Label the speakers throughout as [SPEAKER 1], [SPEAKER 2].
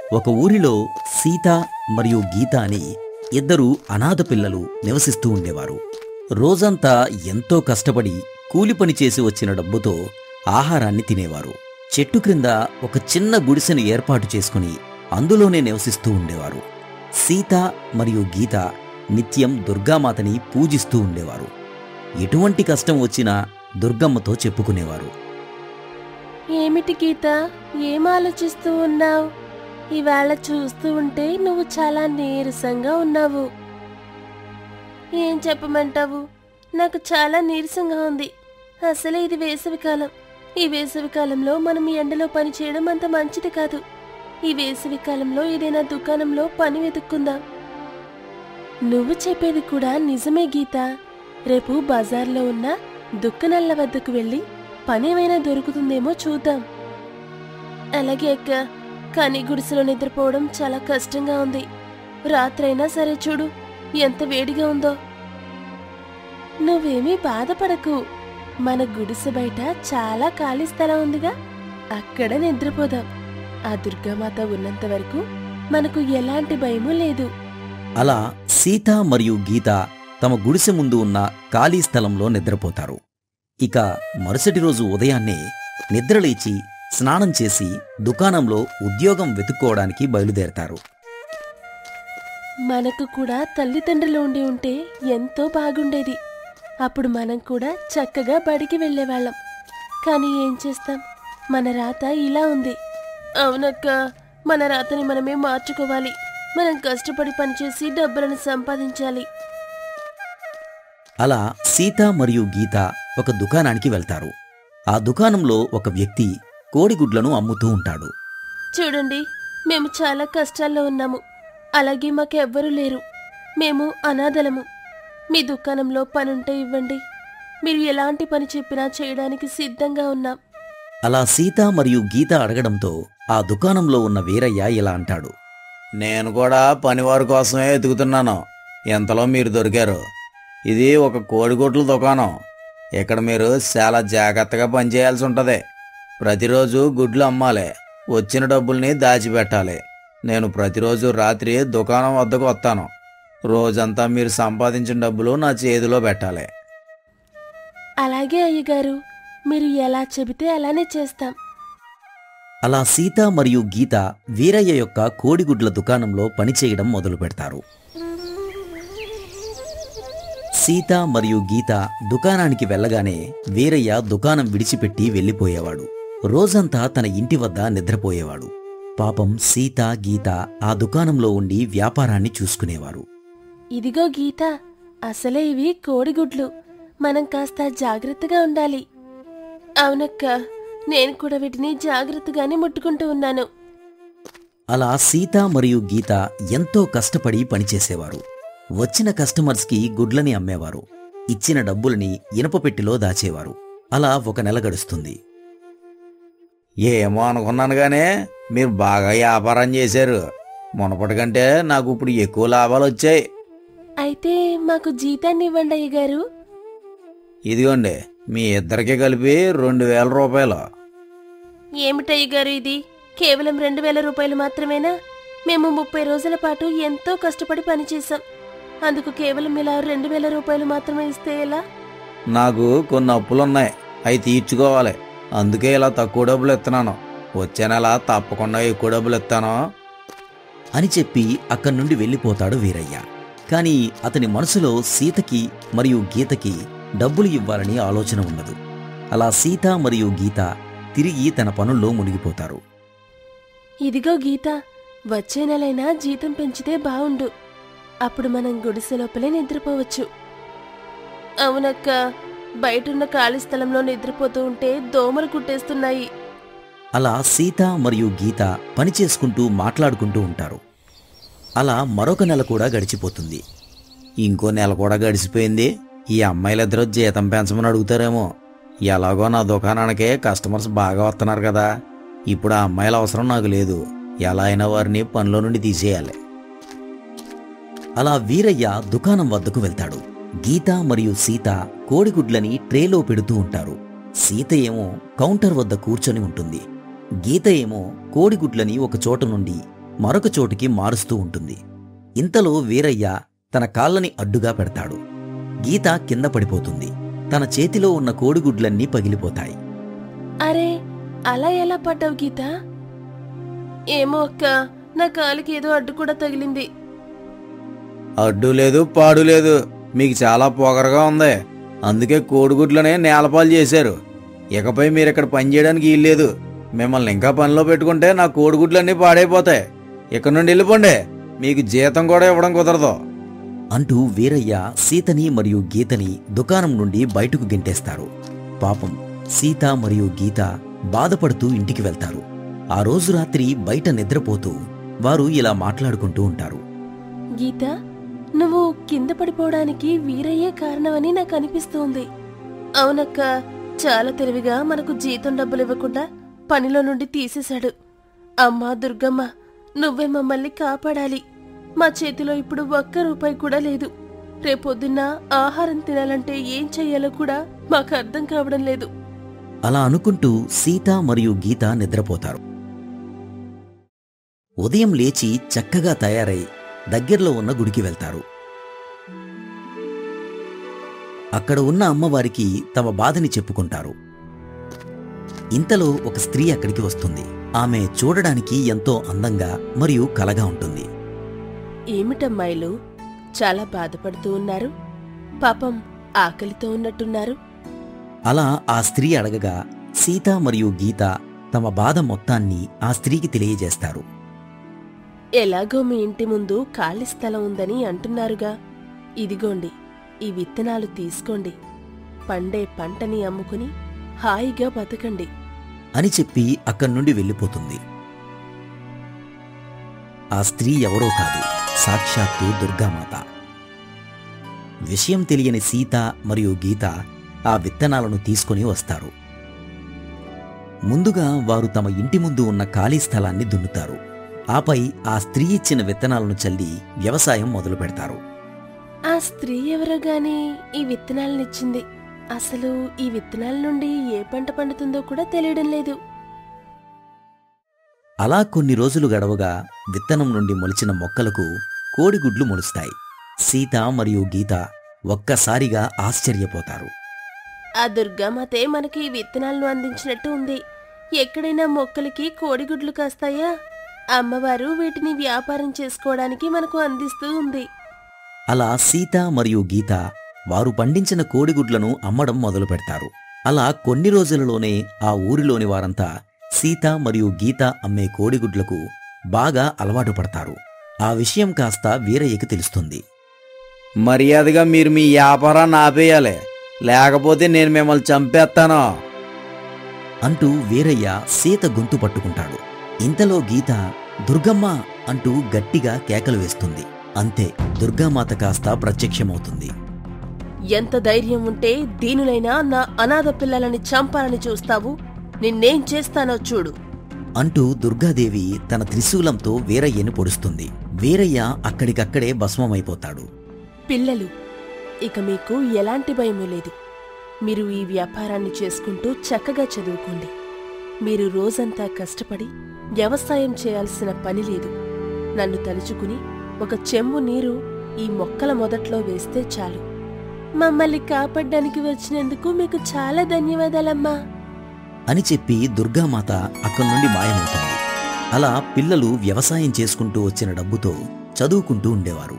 [SPEAKER 1] ఒక ఊరిలో సీత మరియు గీత అని ఇద్దరు అనాథ పిల్లలు నివసిస్తూ ఉండేవారు రోజంతా ఎంతో కష్టపడి కూలి పని చేసి వచ్చిన డబ్బుతో ఆహారాన్ని తినేవారు చెట్టు క్రింద ఒక చిన్న గుడిసెను ఏర్పాటు చేసుకుని అందులోనే నివసిస్తూ ఉండేవారు సీత మరియు గీత నిత్యం దుర్గామాతని పూజిస్తూ ఉండేవారు ఎటువంటి కష్టం వచ్చినా దుర్గమ్మతో చెప్పుకునేవారు
[SPEAKER 2] ఏమిటి గీత ఏం ఆలోచిస్తూ ఉన్నావు ఇవాళ చూస్తూ ఉంటే నువ్వు చాలా నీరసంగా ఉన్నావు ఏం చెప్పమంటావు నాకు చాలా నీరసంగా ఉంది అసలే ఇది వేసవికాలం ఈ వేసవికాలంలో మనం ఈ ఎండలో పని చేయడం అంత మంచిది కాదు ఈ వేసవికాలంలో ఏదైనా దుకాణంలో పని వెతుక్కుందాం నువ్వు చెప్పేది కూడా నిజమే గీత రేపు బజార్లో ఉన్న దుక్కనల్ల వద్దకు వెళ్ళి పనేమైనా దొరుకుతుందేమో చూద్దాం అలాగే అక్క కానీ గుడిసెలో నిద్రపోవడం చాలా కష్టంగా ఉంది రాత్రైనా సరే చూడు ఎంత వేడిగా ఉందో నువ్వేమీ బాధపడకు మన గుడిసె బయట చాలా ఖాళీ స్థలం ఉందిగా అక్కడ నిద్రపోదాం ఆ దుర్గామాత ఉన్నంత వరకు మనకు ఎలాంటి భయమూ లేదు
[SPEAKER 1] అలా సీత మరియు గీత తమ గుడిసె ముందు ఉన్న ఖాళీ స్థలంలో నిద్రపోతారు ఇక మరుసటి రోజు ఉదయాన్నే నిద్రలేచి స్నానం చేసి దుకాణంలో ఉద్యోగం వెతుక్కోవడానికి బయలుదేరతారు
[SPEAKER 2] మనకు కూడా తల్లిదండ్రులు ఉండి ఉంటే ఎంతో బాగుండేది అప్పుడు మనం కూడా చక్కగా బడికి వెళ్ళేవాళ్ళం కానీ ఏం చేస్తాం మన రాత ఇలా ఉంది అవునక్క మన రాతని మనమే మార్చుకోవాలి మనం కష్టపడి పనిచేసి డబ్బులను సంపాదించాలి
[SPEAKER 1] అలా సీత మరియు గీత ఒక దుకాణానికి వెళ్తారు ఆ దుకాణంలో ఒక వ్యక్తి కోడిగుడ్లను అమ్ముతూ ఉంటాడు
[SPEAKER 2] చూడండి మేము చాలా కష్టాల్లో ఉన్నాము అలాగే మాకెవ్వరూ లేరు మేము అనాథలము మీ దుకాణంలో పనుంటే ఇవ్వండి మీరు ఎలాంటి పని చెప్పినా చేయడానికి సిద్ధంగా ఉన్నాం
[SPEAKER 1] అలా సీత మరియు గీత అడగడంతో ఆ దుకాణంలో ఉన్న వీరయ్య ఇలా అంటాడు
[SPEAKER 3] నేను కూడా పనివారి కోసమే ఎతుకుతున్నాను ఎంతలో మీరు దొరికారు ఇది ఒక కోడిగుడ్ల దుకాణం ఇక్కడ మీరు చాలా జాగ్రత్తగా పనిచేయాల్సి ఉంటుంది ప్రతిరోజు గుడ్లు అమ్మాలి వచ్చిన డబ్బుల్ని దాచిపెట్టాలి నేను ప్రతిరోజు రాత్రి దుకాణం వద్దకు వస్తాను రోజంతా మీరు సంపాదించిన డబ్బులు నా చేతిలో పెట్టాలి
[SPEAKER 2] అలాగే అయ్యగారు మీరు ఎలా చెబితే అలానే చేస్తాం
[SPEAKER 1] అలా సీత మరియు గీత వీరయ్య యొక్క కోడిగుడ్ల దుకాణంలో పనిచేయడం మొదలు పెడతారు సీత మరియు గీత దుకాణానికి వెళ్ళగానే వీరయ్య దుకాణం విడిచిపెట్టి వెళ్ళిపోయేవాడు రోజంతా తన ఇంటి వద్ద నిద్రపోయేవాడు పాపం సీత గీత ఆ దుకాణంలో ఉండి వ్యాపారాన్ని చూసుకునేవారు
[SPEAKER 2] ఇదిగో గీత అసలే ఇవి కోడిగుడ్లు మనం కాస్త జాగ్రత్తగా ఉండాలి అవునక్క నేను కూడా వీటిని జాగ్రత్తగానే ముట్టుకుంటూ ఉన్నాను
[SPEAKER 1] అలా సీత మరియు గీత ఎంతో కష్టపడి పనిచేసేవారు వచ్చిన కస్టమర్స్కి గుడ్లని అమ్మేవారు ఇచ్చిన డబ్బులని ఇనప పెట్టెలో దాచేవారు అలా ఒక నెల గడుస్తుంది
[SPEAKER 3] ఏమో అనుకున్నాను గానే మీరు బాగా వ్యాపారం చేశారు మునపటి కంటే నాకు ఇప్పుడు ఎక్కువ లాభాలు వచ్చాయి
[SPEAKER 2] అయితే మాకు జీతాన్ని ఇవ్వండి అయ్యగారు
[SPEAKER 3] ఇదిగోండి మీ ఇద్దరికి కలిపి రెండు వేల రూపాయలు
[SPEAKER 2] ఏమిటయ్యగారు ఇది కేవలం రెండు వేల రూపాయలు మాత్రమేనా మేము ముప్పై రోజుల పాటు ఎంతో కష్టపడి పనిచేశాం అందుకు కేవలం ఇలా రెండు వేల రూపాయలు మాత్రమే ఇస్తే ఎలా
[SPEAKER 3] నాకు కొన్ని అప్పులున్నాయి అవి తీర్చుకోవాలి అందుకే ఇలా తక్కువ డబ్బులు ఇస్తున్నాను వచ్చే నెల తప్పకుండా ఎక్కువ డబ్బులు ఇస్తాను
[SPEAKER 1] అని చెప్పి అక్కడి నుండి వెళ్ళిపోతాడు వీరయ్య కాని అతని మనసులో సీతకి మరియు గీతకి డబ్బులు ఇవ్వాలని ఆలోచన ఉండదు అలా సీత మరియు గీత తిరిగి తన పనుల్లో మునిగిపోతారు
[SPEAKER 2] ఇదిగో గీత వచ్చే నెలైనా జీతం పెంచితే బావుండు అప్పుడు మనం గుడిసె లోపలే నిద్రపోవచ్చు అవునక్క బయటున్న ఖాళీ స్థలంలో నిద్రపోతూ ఉంటే దోమలు కుట్టేస్తున్నాయి
[SPEAKER 1] అలా సీత మరియు గీత పని చేసుకుంటూ మాట్లాడుకుంటూ ఉంటారు అలా మరొక నెల కూడా గడిచిపోతుంది
[SPEAKER 3] ఇంకో నెల కూడా గడిచిపోయింది ఈ అమ్మాయిలిద్దరూ జీతం పెంచమని అడుగుతారేమో ఎలాగో నా దుకాణానికి కస్టమర్స్ బాగా వస్తున్నారు కదా ఇప్పుడు ఆ అమ్మాయిల అవసరం నాకు లేదు ఎలా అయినా వారిని పనిలో నుండి తీసేయాలి
[SPEAKER 1] అలా వీరయ్య దుకాణం వద్దకు వెళ్తాడు గీత మరియు సీత కోడిగుడ్లని ట్రేలో పెడుతూ ఉంటారు సీత ఏమో కౌంటర్ వద్ద కూర్చొని ఉంటుంది గీత ఏమో కోడిగుడ్లని ఒక చోట నుండి మరొక చోటికి మారుస్తూ ఉంటుంది ఇంతలో వీరయ్య తన కాళ్ళని అడ్డుగా పెడతాడు గీత కింద పడిపోతుంది తన చేతిలో ఉన్న కోడిగుడ్లన్నీ పగిలిపోతాయి
[SPEAKER 2] అరే అలా ఎలా పడ్డావు గీత ఏమో అక్క నా కాలికి ఏదో అడ్డు కూడా తగిలింది
[SPEAKER 3] అడ్డు లేదు పాడు లేదు మీకు చాలా పొగరగా ఉంది అందుకే కోడిగుడ్లనే నేలపాలు చేశారు ఇకపై మీరు ఇక్కడ పని చేయడానికి వీల్లేదు మిమ్మల్ని ఇంకా పనిలో పెట్టుకుంటే నా కోడిగుడ్లన్నీ పాడైపోతాయి ఇక్కడ నుండి వెళ్ళిపోండి మీకు జీతం కూడా ఇవ్వడం కుదరదు
[SPEAKER 1] అంటూ వీరయ్య సీతని మరియు గీతని దుకాణం నుండి బయటకు గెంటేస్తారు పాపం సీత మరియు గీత బాధపడుతూ ఇంటికి వెళ్తారు ఆ రోజు రాత్రి బయట నిద్రపోతూ వారు ఇలా మాట్లాడుకుంటూ ఉంటారు
[SPEAKER 2] గీత నువ్వు కింద పడిపోవడానికి వీరయ్యే కారణమని నాకు అనిపిస్తోంది అవునక్క చాలా తెలివిగా మనకు జీతం డబ్బులు ఇవ్వకుండా పనిలో నుండి తీసేశాడు అమ్మా దుర్గమ్మ నువ్వే మమ్మల్ని కాపాడాలి మా చేతిలో ఇప్పుడు ఒక్క రూపాయి కూడా లేదు రేపొద్దున్న ఆహారం తినాలంటే ఏం చెయ్యాలో కూడా మాకు అర్థం కావడం లేదు
[SPEAKER 1] అలా అనుకుంటూ సీత మరియు గీత నిద్రపోతారు ఉదయం లేచి చక్కగా తయారై దగ్గరలో ఉన్న గుడికి వెళ్తారు అక్కడ ఉన్న అమ్మవారికి తమ బాధని చెప్పుకుంటారు ఇంతలో ఒక స్త్రీ అక్కడికి వస్తుంది ఆమె చూడడానికి ఎంతో అందంగా మరియు కలగా ఉంటుంది
[SPEAKER 2] ఏమిటమ్మాయిలు చాలా బాధపడుతూ ఉన్నారు పాపం ఆకలితో ఉన్నట్టున్నారు
[SPEAKER 1] అలా ఆ స్త్రీ అడగగా సీత మరియు గీత తమ బాధ మొత్తాన్ని ఆ స్త్రీకి తెలియజేస్తారు
[SPEAKER 2] ఎలాగో మీ ఇంటి ముందు ఖాళీ స్థలం ఉందని అంటున్నారుగా ఇదిగోండి ఈ విత్తనాలు తీసుకోండి పండే పంటని అమ్ముకుని హాయిగా బతకండి
[SPEAKER 1] అని చెప్పి అక్కడి నుండి వెళ్ళిపోతుంది ఆ స్త్రీ ఎవరో కాదు సాక్షాత్తు దుర్గామాత విషయం తెలియని సీత మరియు గీత ఆ విత్తనాలను తీసుకుని వస్తారు ముందుగా వారు తమ ఇంటి ముందు ఉన్న ఖాళీ స్థలాన్ని దున్నుతారు ఆపై ఆ స్త్రీ ఇచ్చిన విత్తనాలను చల్లి వ్యవసాయం మొదలు పెడతారు
[SPEAKER 2] ఆ స్త్రీ ఎవరో గాని ఈ విత్తనాలనిచ్చింది అసలు ఈ విత్తనాల నుండి ఏ పంట పండుతుందో కూడా తెలియడం లేదు
[SPEAKER 1] అలా కొన్ని రోజులు గడవగా విత్తనం నుండి మొలిచిన మొక్కలకు కోడిగుడ్లు మొలుస్తాయి సీత మరియు గీత ఒక్కసారిగా ఆశ్చర్యపోతారు
[SPEAKER 2] ఆ దుర్గామాతే మనకి ఈ విత్తనాలను అందించినట్టు ఉంది ఎక్కడైనా మొక్కలకి కోడిగుడ్లు కాస్తాయా అమ్మవారు వీటిని వ్యాపారం చేసుకోవడానికి మనకు అందిస్తూ ఉంది
[SPEAKER 1] అలా సీత మరియు గీత వారు పండించిన కోడిగుడ్లను అమ్మడం మొదలు పెడతారు అలా కొన్ని రోజులలోనే ఆ ఊరిలోని వారంతా సీత మరియు గీత అమ్మే కోడిగుడ్లకు బాగా అలవాటు పడతారు ఆ విషయం కాస్త వీరయ్యకి తెలుస్తుంది
[SPEAKER 3] మర్యాదగా మీరు మీ వ్యాపారాన్ని ఆపేయాలి లేకపోతే నేను మిమ్మల్ని చంపేస్తాను
[SPEAKER 1] అంటూ వీరయ్య సీత గొంతు పట్టుకుంటాడు ఇంతలో గీత దుర్గమ్మ అంటూ గట్టిగా కేకలు వేస్తుంది అంతే దుర్గామాత కాస్త ప్రత్యక్షమవుతుంది
[SPEAKER 2] ఎంత ధైర్యం ఉంటే దీనులైనా నా అనాథ పిల్లలని చంపాలని చూస్తావు నిన్నేం చేస్తానో చూడు
[SPEAKER 1] అంటూ దుర్గాదేవి తన త్రిశూలంతో వీరయ్యని పొడుస్తుంది వీరయ్య అక్కడికక్కడే భస్మమైపోతాడు
[SPEAKER 2] పిల్లలు ఇక మీకు ఎలాంటి భయమూ లేదు మీరు ఈ వ్యాపారాన్ని చేసుకుంటూ చక్కగా చదువుకోండి మీరు రోజంతా కష్టపడి వ్యవసాయం చేయాల్సిన పని లేదు నన్ను తలుచుకుని ఒక చెంబు నీరు ఈ మొక్కల మొదట్లో వేస్తే చాలు మమ్మల్ని కాపాడ్డానికి వచ్చినందుకు మీకు చాలా ధన్యవాదాలమ్మా
[SPEAKER 1] అని చెప్పి దుర్గామాత అక్కడి నుండి మాయమవుతుంది అలా పిల్లలు వ్యవసాయం చేసుకుంటూ వచ్చిన డబ్బుతో చదువుకుంటూ ఉండేవారు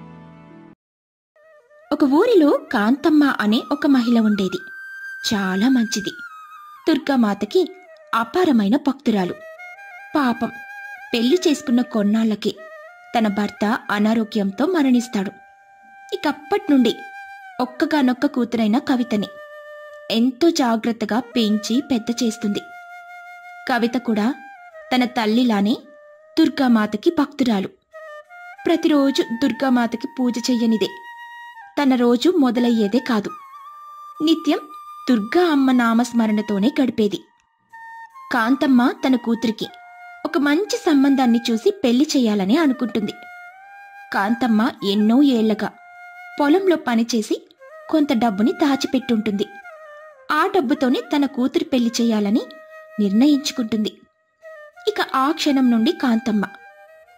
[SPEAKER 4] ఒక ఊరిలో కాంతమ్మ అనే ఒక మహిళ ఉండేది చాలా మంచిది దుర్గామాతకి అపారమైన భక్తురాలు పాపం పెళ్లి చేసుకున్న కొన్నాళ్ళకి తన భర్త అనారోగ్యంతో మరణిస్తాడు ఇకప్పటి నుండి ఒక్కగానొక్క కూతురైన కవితని ఎంతో జాగ్రత్తగా పెంచి పెద్ద చేస్తుంది కవిత కూడా తన తల్లిలానే దుర్గామాతకి భక్తురాలు ప్రతిరోజు దుర్గామాతకి పూజ చెయ్యనిదే తన రోజు మొదలయ్యేదే కాదు నిత్యం దుర్గా అమ్మ నామస్మరణతోనే గడిపేది కాంతమ్మ తన కూతురికి ఒక మంచి సంబంధాన్ని చూసి పెళ్లి చేయాలని అనుకుంటుంది కాంతమ్మ ఎన్నో ఏళ్లగా పొలంలో పనిచేసి కొంత డబ్బుని దాచిపెట్టుంటుంది ఆ డబ్బుతోనే తన కూతురు పెళ్లి చేయాలని నిర్ణయించుకుంటుంది ఇక ఆ క్షణం నుండి కాంతమ్మ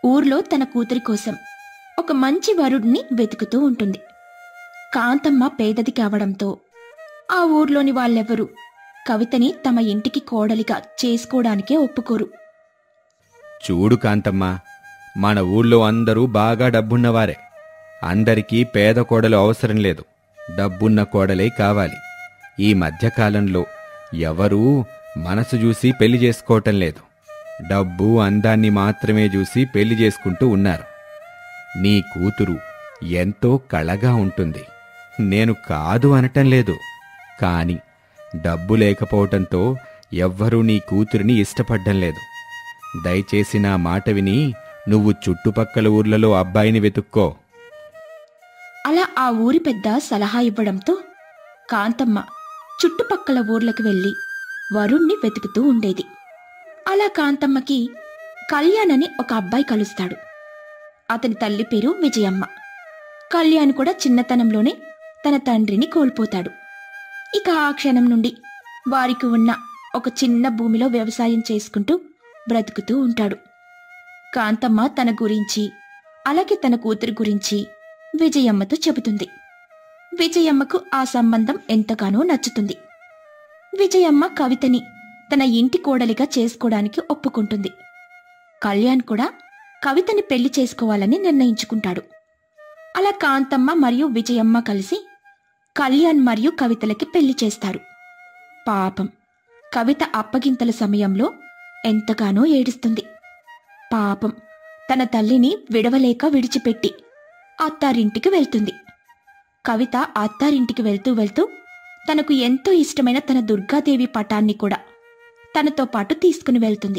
[SPEAKER 4] ఊర్లో తన కూతురి కోసం ఒక మంచి వరుడిని వెతుకుతూ ఉంటుంది కాంతమ్మ పేదది కావడంతో ఆ ఊర్లోని వాళ్ళెవరూ కవితని తమ ఇంటికి కోడలిగా చేసుకోవడానికే ఒప్పుకోరు
[SPEAKER 5] చూడు కాంతమ్మ మన ఊళ్ళో అందరూ బాగా డబ్బున్నవారే అందరికీ పేద కోడలు అవసరం లేదు డబ్బున్న కోడలే కావాలి ఈ మధ్యకాలంలో ఎవరూ మనసు చూసి పెళ్లి చేసుకోవటం లేదు డబ్బు అందాన్ని మాత్రమే చూసి పెళ్లి చేసుకుంటూ ఉన్నారు నీ కూతురు ఎంతో కళగా ఉంటుంది నేను కాదు అనటం లేదు కాని డబ్బు లేకపోవటంతో ఎవ్వరూ నీ కూతురిని ఇష్టపడ్డం లేదు దయచేసి నా మాట విని నువ్వు చుట్టుపక్కల ఊర్లలో అబ్బాయిని వెతుక్కో
[SPEAKER 4] అలా ఆ ఊరి పెద్ద సలహా ఇవ్వడంతో కాంతమ్మ చుట్టుపక్కల ఊర్లకు వెళ్లి వరుణ్ణి వెతుకుతూ ఉండేది అలా కాంతమ్మకి కళ్యాణ్ అని ఒక అబ్బాయి కలుస్తాడు అతని తల్లి పేరు విజయమ్మ కళ్యాణ్ కూడా చిన్నతనంలోనే తన తండ్రిని కోల్పోతాడు ఇక ఆ క్షణం నుండి వారికి ఉన్న ఒక చిన్న భూమిలో వ్యవసాయం చేసుకుంటూ బ్రతుకుతూ ఉంటాడు కాంతమ్మ తన గురించి అలాగే తన కూతురు గురించి విజయమ్మతో చెబుతుంది విజయమ్మకు ఆ సంబంధం ఎంతగానో నచ్చుతుంది విజయమ్మ కవితని తన ఇంటి కోడలిగా చేసుకోవడానికి ఒప్పుకుంటుంది కళ్యాణ్ కూడా కవితని పెళ్లి చేసుకోవాలని నిర్ణయించుకుంటాడు అలా కాంతమ్మ మరియు విజయమ్మ కలిసి కళ్యాణ్ మరియు కవితలకి పెళ్లి చేస్తారు పాపం కవిత అప్పగింతల సమయంలో ఎంతగానో ఏడుస్తుంది పాపం తన తల్లిని విడవలేక విడిచిపెట్టి అత్తారింటికి వెళ్తుంది కవిత అత్తారింటికి వెళ్తూ వెళ్తూ తనకు ఎంతో ఇష్టమైన తన దుర్గాదేవి పటాన్ని కూడా తనతో పాటు తీసుకుని వెళ్తుంది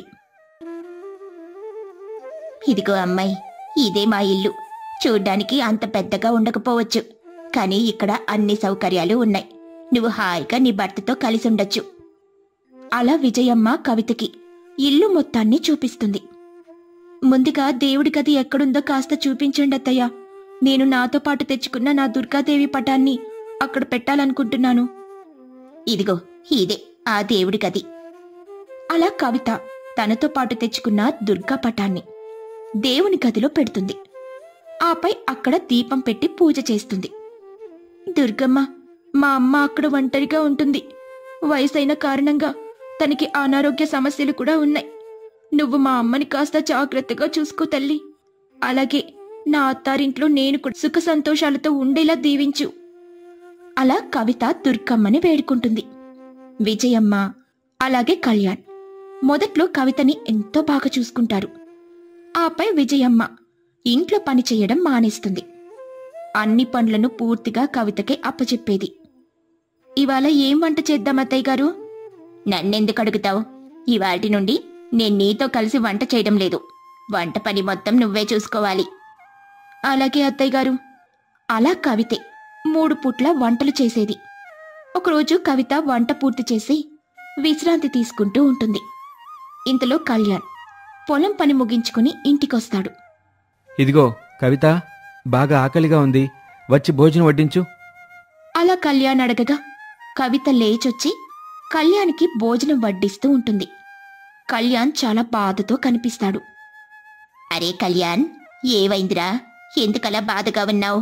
[SPEAKER 4] ఇదిగో అమ్మాయి ఇదే మా ఇల్లు చూడ్డానికి అంత పెద్దగా ఉండకపోవచ్చు కానీ ఇక్కడ అన్ని సౌకర్యాలు ఉన్నాయి నువ్వు హాయిగా నీ భర్తతో కలిసి ఉండొచ్చు అలా విజయమ్మ కవితకి ఇల్లు మొత్తాన్ని చూపిస్తుంది ముందుగా దేవుడి గది ఎక్కడుందో కాస్త చూపించండి అత్తయ్య నేను నాతో పాటు తెచ్చుకున్న నా దుర్గాదేవి పటాన్ని అక్కడ పెట్టాలనుకుంటున్నాను ఇదిగో ఇదే ఆ దేవుడి గది అలా కవిత తనతో పాటు తెచ్చుకున్న దుర్గా పటాన్ని దేవుని గదిలో పెడుతుంది ఆపై అక్కడ దీపం పెట్టి పూజ చేస్తుంది దుర్గమ్మ మా అమ్మ అక్కడ ఒంటరిగా ఉంటుంది వయసైన కారణంగా తనకి అనారోగ్య సమస్యలు కూడా ఉన్నాయి నువ్వు మా అమ్మని కాస్త జాగ్రత్తగా చూసుకో తల్లి అలాగే నా అత్తారింట్లో నేను కూడా సుఖ సంతోషాలతో ఉండేలా దీవించు అలా కవిత దుర్గమ్మని వేడుకుంటుంది విజయమ్మ అలాగే కళ్యాణ్ మొదట్లో కవితని ఎంతో బాగా చూసుకుంటారు ఆపై విజయమ్మ ఇంట్లో పని చేయడం మానేస్తుంది అన్ని పనులను పూర్తిగా కవితకే అప్పచెప్పేది ఇవాళ ఏం వంట చేద్దాం అత్తయ్య గారు నన్నెందుకు అడుగుతావు ఇవాటి నుండి నేను నీతో కలిసి వంట చేయడం లేదు వంట పని మొత్తం నువ్వే చూసుకోవాలి అలాగే అత్తయ్య గారు అలా కవితే మూడు పూట్ల వంటలు చేసేది ఒకరోజు కవిత వంట పూర్తి చేసి విశ్రాంతి తీసుకుంటూ ఉంటుంది ఇంతలో కళ్యాణ్ పొలం పని ముగించుకుని ఇంటికొస్తాడు
[SPEAKER 5] ఇదిగో కవిత బాగా ఆకలిగా ఉంది వచ్చి భోజనం వడ్డించు
[SPEAKER 4] అలా కళ్యాణ్ అడగగా కవిత లేచొచ్చి కళ్యాణ్కి భోజనం వడ్డిస్తూ ఉంటుంది కళ్యాణ్ చాలా బాధతో కనిపిస్తాడు అరే కళ్యాణ్ ఏవైందిరా ఎందుకలా బాధగా ఉన్నావు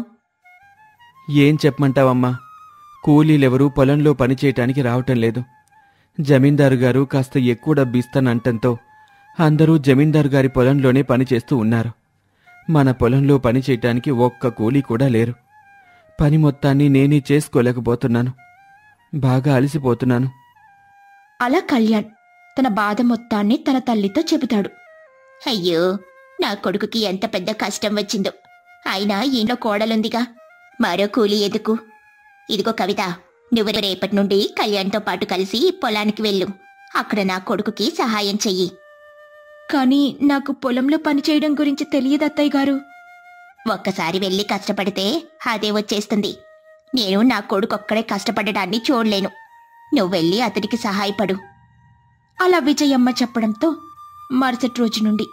[SPEAKER 5] ఏం చెప్పమంటావమ్మా కూలీలెవరూ పొలంలో పని చేయటానికి రావటం లేదు జమీందారు గారు కాస్త ఎక్కువ డబ్బు ఇస్తానంటంతో అందరూ జమీందారు గారి పొలంలోనే పని చేస్తూ ఉన్నారు మన పొలంలో పని చేయటానికి ఒక్క కూలీ కూడా లేరు పని మొత్తాన్ని నేనే చేసుకోలేకపోతున్నాను బాగా అలసిపోతున్నాను
[SPEAKER 4] అలా కళ్యాణ్ తన బాధ మొత్తాన్ని తన తల్లితో చెబుతాడు అయ్యో నా కొడుకుకి ఎంత పెద్ద కష్టం వచ్చిందో అయినా ఇంట్లో కోడలుందిగా మరో కూలి ఎందుకు ఇదిగో కవిత నువ్వు రేపటి నుండి కళ్యాణ్తో పాటు కలిసి పొలానికి వెళ్ళు అక్కడ నా కొడుకుకి సహాయం చెయ్యి కానీ నాకు పొలంలో పని చేయడం గురించి తెలియదు అత్తయ్య గారు ఒక్కసారి వెళ్ళి కష్టపడితే అదే వచ్చేస్తుంది నేను నా కొడుకు ఒక్కడే కష్టపడడాన్ని చూడలేను నువ్వు వెళ్ళి అతడికి సహాయపడు అలా విజయమ్మ చెప్పడంతో మరుసటి రోజు నుండి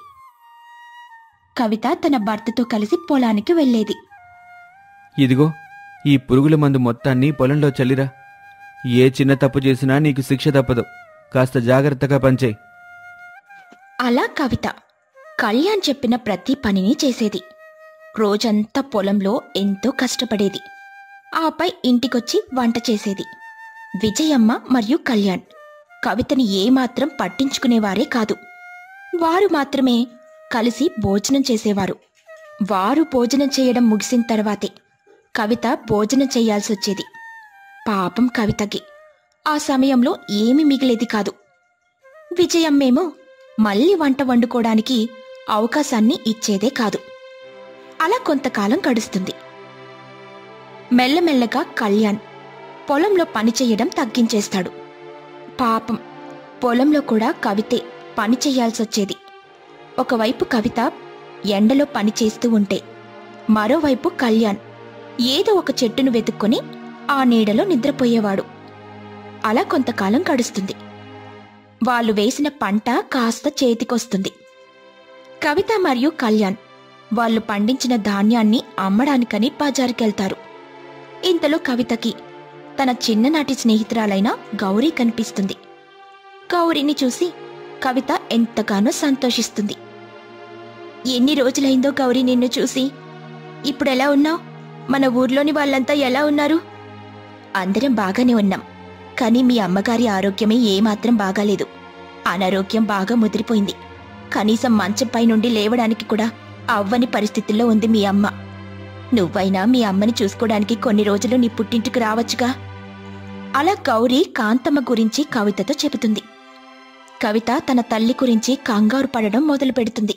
[SPEAKER 4] కవిత తన భర్తతో కలిసి పొలానికి వెళ్ళేది
[SPEAKER 5] ఇదిగో ఈ పురుగుల మందు మొత్తాన్ని పొలంలో చల్లిరా ఏ చిన్న తప్పు చేసినా నీకు శిక్ష తప్పదు కాస్త జాగ్రత్తగా పనిచేయి
[SPEAKER 4] అలా కవిత కళ్యాణ్ చెప్పిన ప్రతి పనిని చేసేది రోజంతా పొలంలో ఎంతో కష్టపడేది ఆపై ఇంటికొచ్చి వంట చేసేది విజయమ్మ మరియు కళ్యాణ్ కవితని ఏమాత్రం పట్టించుకునేవారే కాదు వారు మాత్రమే కలిసి భోజనం చేసేవారు వారు భోజనం చేయడం ముగిసిన తర్వాతే కవిత భోజనం చేయాల్సొచ్చేది పాపం కవితకి ఆ సమయంలో ఏమీ మిగిలేది కాదు విజయమ్మేమో మళ్ళీ వంట వండుకోవడానికి అవకాశాన్ని ఇచ్చేదే కాదు అలా కొంతకాలం గడుస్తుంది మెల్లమెల్లగా కళ్యాణ్ పొలంలో పని చేయడం తగ్గించేస్తాడు పాపం పొలంలో కూడా కవితే పని చెయ్యాల్సొచ్చేది ఒకవైపు కవిత ఎండలో పని చేస్తూ ఉంటే మరోవైపు కళ్యాణ్ ఏదో ఒక చెట్టును వెతుక్కొని ఆ నీడలో నిద్రపోయేవాడు అలా కొంతకాలం గడుస్తుంది వాళ్ళు వేసిన పంట కాస్త చేతికొస్తుంది కవిత మరియు కళ్యాణ్ వాళ్ళు పండించిన ధాన్యాన్ని అమ్మడానికని బజారుకెళ్తారు ఇంతలో కవితకి తన చిన్ననాటి స్నేహితురాలైన గౌరీ కనిపిస్తుంది గౌరీని చూసి కవిత ఎంతగానో సంతోషిస్తుంది ఎన్ని రోజులైందో గౌరీ నిన్ను చూసి ఇప్పుడెలా ఉన్నావు మన ఊర్లోని వాళ్ళంతా ఎలా ఉన్నారు అందరం బాగానే ఉన్నాం కానీ మీ అమ్మగారి ఆరోగ్యమే ఏమాత్రం బాగాలేదు అనారోగ్యం బాగా ముదిరిపోయింది కనీసం మంచంపై నుండి లేవడానికి కూడా అవ్వని పరిస్థితుల్లో ఉంది మీ అమ్మ నువ్వైనా మీ అమ్మని చూసుకోవడానికి కొన్ని రోజులు నీ పుట్టింటికి రావచ్చుగా అలా గౌరీ కాంతమ్మ గురించి కవితతో చెబుతుంది కవిత తన తల్లి గురించి కంగారు పడడం మొదలు పెడుతుంది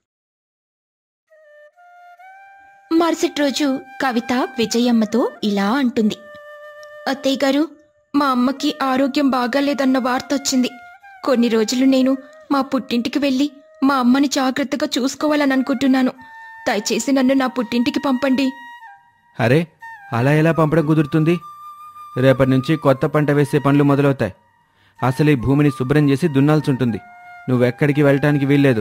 [SPEAKER 4] మరుసటి రోజు కవిత విజయమ్మతో ఇలా అంటుంది అత్తయ్య గారు మా అమ్మకి ఆరోగ్యం బాగాలేదన్న వార్త వచ్చింది కొన్ని రోజులు నేను మా పుట్టింటికి వెళ్ళి మా అమ్మని జాగ్రత్తగా చూసుకోవాలని అనుకుంటున్నాను దయచేసి నన్ను నా పుట్టింటికి పంపండి
[SPEAKER 5] అరే అలా ఎలా పంపడం కుదురుతుంది రేపటి నుంచి కొత్త పంట వేసే పనులు మొదలవుతాయి అసలు ఈ భూమిని శుభ్రం చేసి దున్నాల్సి ఉంటుంది నువ్వెక్కడికి వెళ్ళటానికి వీల్లేదు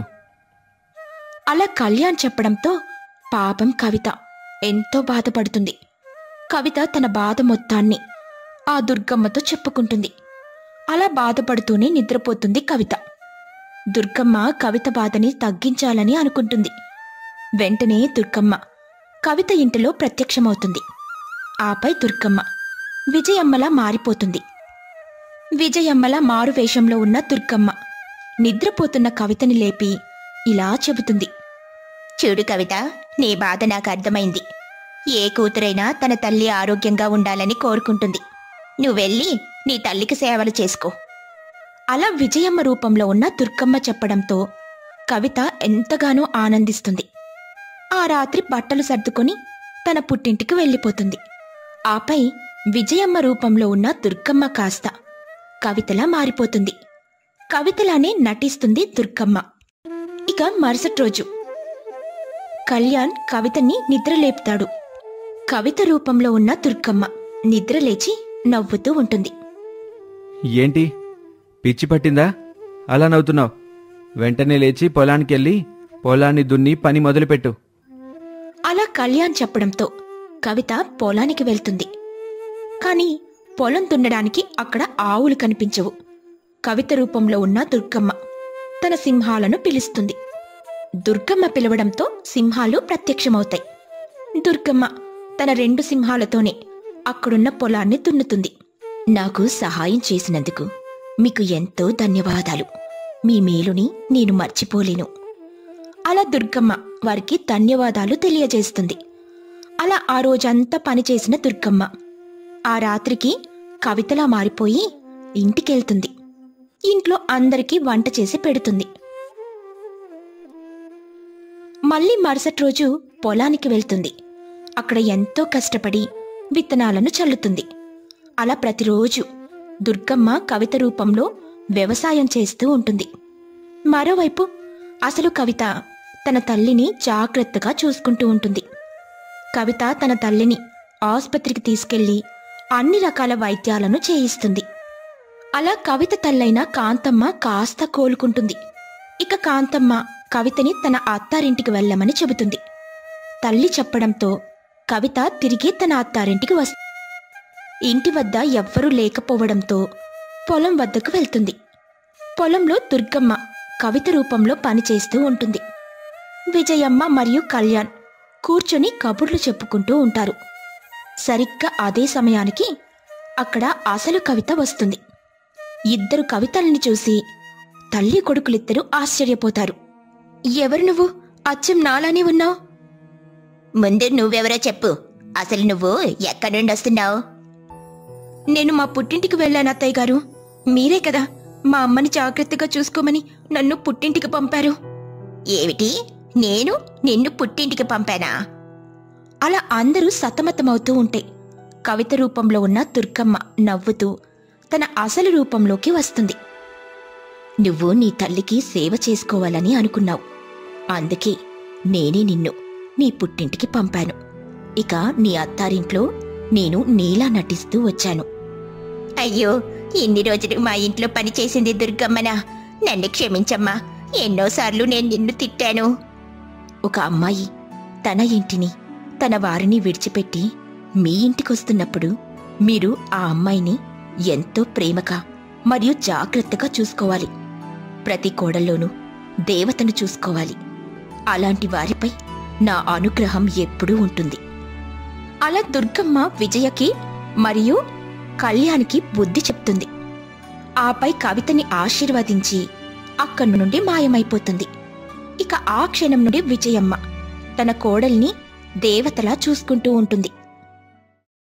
[SPEAKER 4] అలా కళ్యాణ్ చెప్పడంతో పాపం కవిత ఎంతో బాధపడుతుంది కవిత తన బాధ మొత్తాన్ని ఆ దుర్గమ్మతో చెప్పుకుంటుంది అలా బాధపడుతూనే నిద్రపోతుంది కవిత దుర్గమ్మ కవిత బాధని తగ్గించాలని అనుకుంటుంది వెంటనే దుర్గమ్మ కవిత ఇంటిలో ప్రత్యక్షమవుతుంది ఆపై దుర్గమ్మ విజయమ్మలా మారిపోతుంది విజయమ్మలా మారు వేషంలో ఉన్న దుర్గమ్మ నిద్రపోతున్న కవితని లేపి ఇలా చెబుతుంది చూడు కవిత నీ బాధ నాకు అర్థమైంది ఏ కూతురైనా తన తల్లి ఆరోగ్యంగా ఉండాలని కోరుకుంటుంది నువ్వెళ్ళి నీ తల్లికి సేవలు చేసుకో అలా విజయమ్మ రూపంలో ఉన్న దుర్గమ్మ చెప్పడంతో కవిత ఎంతగానో ఆనందిస్తుంది ఆ రాత్రి బట్టలు సర్దుకొని తన పుట్టింటికి వెళ్ళిపోతుంది ఆపై విజయమ్మ రూపంలో ఉన్న దుర్గమ్మ కాస్త కవితలా మారిపోతుంది కవితలానే నటిస్తుంది దుర్గమ్మ ఇక మరుసటి రోజు కళ్యాణ్ కవితని నిద్రలేపుతాడు కవిత రూపంలో ఉన్న దుర్గమ్మ నిద్రలేచి నవ్వుతూ ఉంటుంది
[SPEAKER 5] ఏంటి పిచ్చి పట్టిందా అలా నవ్వుతున్నావు వెంటనే లేచి పొలానికి వెళ్ళి పొలాన్ని దున్ని పని మొదలుపెట్టు
[SPEAKER 4] అలా కళ్యాణ్ చెప్పడంతో కవిత పొలానికి వెళ్తుంది కాని పొలం దున్నడానికి అక్కడ ఆవులు కనిపించవు కవిత రూపంలో ఉన్న దుర్గమ్మ తన సింహాలను పిలుస్తుంది దుర్గమ్మ పిలవడంతో సింహాలు ప్రత్యక్షమవుతాయి దుర్గమ్మ తన రెండు సింహాలతోనే అక్కడున్న పొలాన్ని దున్నుతుంది నాకు సహాయం చేసినందుకు మీకు ఎంతో ధన్యవాదాలు మీ మేలుని నేను మర్చిపోలేను అలా దుర్గమ్మ వారికి ధన్యవాదాలు తెలియజేస్తుంది అలా ఆ రోజంతా పనిచేసిన దుర్గమ్మ ఆ రాత్రికి కవితలా మారిపోయి ఇంటికెళ్తుంది ఇంట్లో అందరికీ వంట చేసి పెడుతుంది మళ్ళీ మరుసటి రోజు పొలానికి వెళ్తుంది అక్కడ ఎంతో కష్టపడి విత్తనాలను చల్లుతుంది అలా ప్రతిరోజు దుర్గమ్మ కవిత రూపంలో వ్యవసాయం చేస్తూ ఉంటుంది మరోవైపు అసలు కవిత తన తల్లిని జాగ్రత్తగా చూసుకుంటూ ఉంటుంది కవిత తన తల్లిని ఆసుపత్రికి తీసుకెళ్లి అన్ని రకాల వైద్యాలను చేయిస్తుంది అలా కవిత తల్లైన కాంతమ్మ కాస్త కోలుకుంటుంది ఇక కాంతమ్మ కవితని తన అత్తారింటికి వెళ్ళమని చెబుతుంది తల్లి చెప్పడంతో కవిత తిరిగి తన అత్తారింటికి వస్తుంది ఇంటి వద్ద ఎవ్వరూ లేకపోవడంతో పొలం వద్దకు వెళ్తుంది పొలంలో దుర్గమ్మ కవిత రూపంలో పనిచేస్తూ ఉంటుంది విజయమ్మ మరియు కళ్యాణ్ కూర్చొని కబుర్లు చెప్పుకుంటూ ఉంటారు సరిగ్గా అదే సమయానికి అక్కడ అసలు కవిత వస్తుంది ఇద్దరు కవితల్ని చూసి తల్లి కొడుకులిద్దరూ ఆశ్చర్యపోతారు ఎవరు నువ్వు అచ్చం నాలానే ఉన్నావు ముందు నువ్వెవరో చెప్పు అసలు నువ్వు ఎక్కడి నుండి వస్తున్నావు నేను మా పుట్టింటికి వెళ్ళాను అత్తయ్య గారు మీరే కదా మా అమ్మని జాగ్రత్తగా చూసుకోమని నన్ను పుట్టింటికి పంపారు ఏమిటి నేను నిన్ను పుట్టింటికి పంపానా అలా అందరూ సతమతమవుతూ ఉంటే కవిత రూపంలో ఉన్న దుర్గమ్మ నవ్వుతూ తన అసలు రూపంలోకి వస్తుంది నువ్వు నీ తల్లికి సేవ చేసుకోవాలని అనుకున్నావు అందుకే నేనే నిన్ను నీ పుట్టింటికి పంపాను ఇక నీ అత్తారింట్లో నేను నీలా నటిస్తూ వచ్చాను అయ్యో ఇన్ని రోజులు మా ఇంట్లో పనిచేసింది దుర్గమ్మనా నన్ను క్షమించమ్మా ఎన్నోసార్లు నేను నిన్ను తిట్టాను ఒక అమ్మాయి తన ఇంటిని తన వారిని విడిచిపెట్టి మీ ఇంటికొస్తున్నప్పుడు మీరు ఆ అమ్మాయిని ఎంతో ప్రేమగా మరియు జాగ్రత్తగా చూసుకోవాలి ప్రతి కోడల్లోనూ దేవతను చూసుకోవాలి అలాంటి వారిపై నా అనుగ్రహం ఎప్పుడూ ఉంటుంది అలా దుర్గమ్మ విజయకి మరియు కళ్యాణ్కి బుద్ధి చెప్తుంది ఆపై కవితని ఆశీర్వదించి అక్కడి నుండి మాయమైపోతుంది ఇక ఆ క్షణం నుండి విజయమ్మ తన కోడల్ని దేవతలా చూసుకుంటూ ఉంటుంది